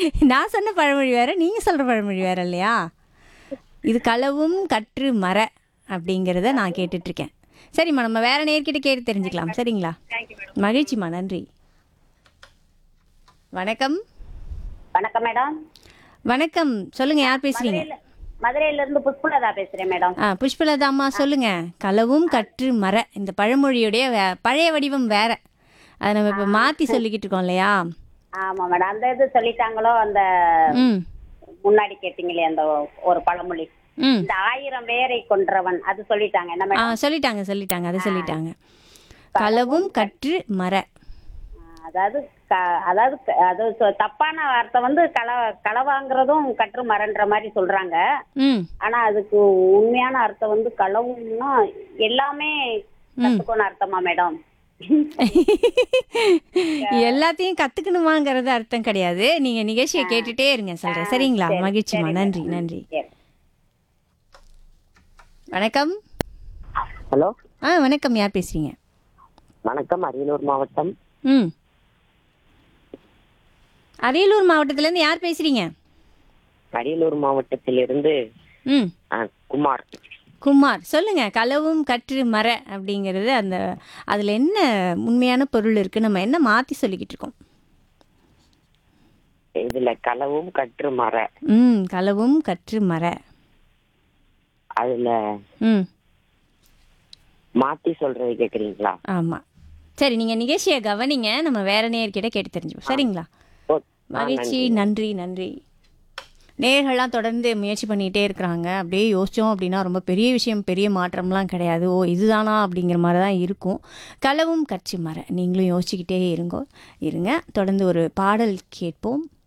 நான் சொன்ன பழமொழி வேற நீங்க சொல்ற பழமொழி வேற இல்லையா இது களவும் கற்று மர அப்படிங்கிறத நான் கேட்டுட்டு இருக்கேன் சரிம்மா நம்ம வேற நேர்கிட்ட கேட்டு தெரிஞ்சுக்கலாம் சரிங்களா மகிழ்ச்சிம்மா நன்றி வணக்கம் வணக்கம் மேடம் வணக்கம் சொல்லுங்க யார் பேசுறீங்க மதுரையில இருந்து புஷ்பலதா பேசுறேன் மேடம் ஆ புஷ்பலதா அம்மா சொல்லுங்க களவும் கற்று மர இந்த பழமொழியுடைய வே- பழைய வடிவம் வேற அதை நம்ம இப்போ மாற்றி சொல்லிக்கிட்டு இருக்கோம் இல்லையா ஆமா மேடம் அந்த இது சொல்லிட்டாங்களோ அந்த ம் முன்னாடி கேட்டீங்களே அந்த ஒரு பழமொழி ம் இந்த ஆயிரம் வேரை கொன்றவன் அது சொல்லிட்டாங்க என்ன ஆ மேடம் சொல்லிட்டாங்க சொல்லிட்டாங்க அதை சொல்லிட்டாங்க களவும் கற்று மர அதாவது க- அதாவது க- அது சொ- தப்பான வார்த்தை வந்து கள களவாங்கிறதும் கற்று மரன்ற மாதிரி சொல்றாங்க ம் ஆனா அதுக்கு உண்மையான அர்த்தம் வந்து களவும்னா எல்லாமே கத்துக்கணும் அர்த்தமா மேடம் எல்லாத்தையும் கத்துக்கணுமாங்கிறது அர்த்தம் கிடையாது நீங்க நிகழ்ச்சியை கேட்டுட்டே இருங்க சொல்றேன் சரிங்களா மகிழ்ச்சிமா நன்றி நன்றி சரி. வணக்கம் ஹலோ ஆ வணக்கம் யார் பேசுறீங்க வணக்கம் அரியலூர் மாவட்டம் ம் அரியலூர் மாவட்டத்துலேருந்து யார் பேசுறீங்க அரியலூர் மாவட்டத்திலிருந்து ம் ஆ, குமார் குமார் சொல்லுங்க களவும் கற்று மர அப்படிங்கிறது அந்த அதுல என்ன உண்மையான பொருள் இருக்கு நம்ம என்ன மாத்தி சொல்லிக்கிட்டு இருக்கோம் இதுல களவும் கற்று மர ம் களவும் கற்று மர அதுல ம் மாத்தி சொல்றது கேக்குறீங்களா ஆமா சரி நீங்க நிகழ்ச்சியை கவனிங்க நம்ம வேற நேர்கிட்ட கேட்டு தெரிஞ்சுப்போம் சரிங்களா ஓ, ஆ, மகிழ்ச்சி நன்றி நன்றி நேர்கள்லாம் தொடர்ந்து முயற்சி பண்ணிகிட்டே இருக்கிறாங்க அப்படியே யோசித்தோம் அப்படின்னா ரொம்ப பெரிய விஷயம் பெரிய மாற்றம்லாம் கிடையாது ஓ இதுதானா அப்படிங்கிற மாதிரி தான் இருக்கும் களவும் கட்சி மர நீங்களும் யோசிச்சுக்கிட்டே இருங்கோ இருங்க தொடர்ந்து ஒரு பாடல் கேட்போம்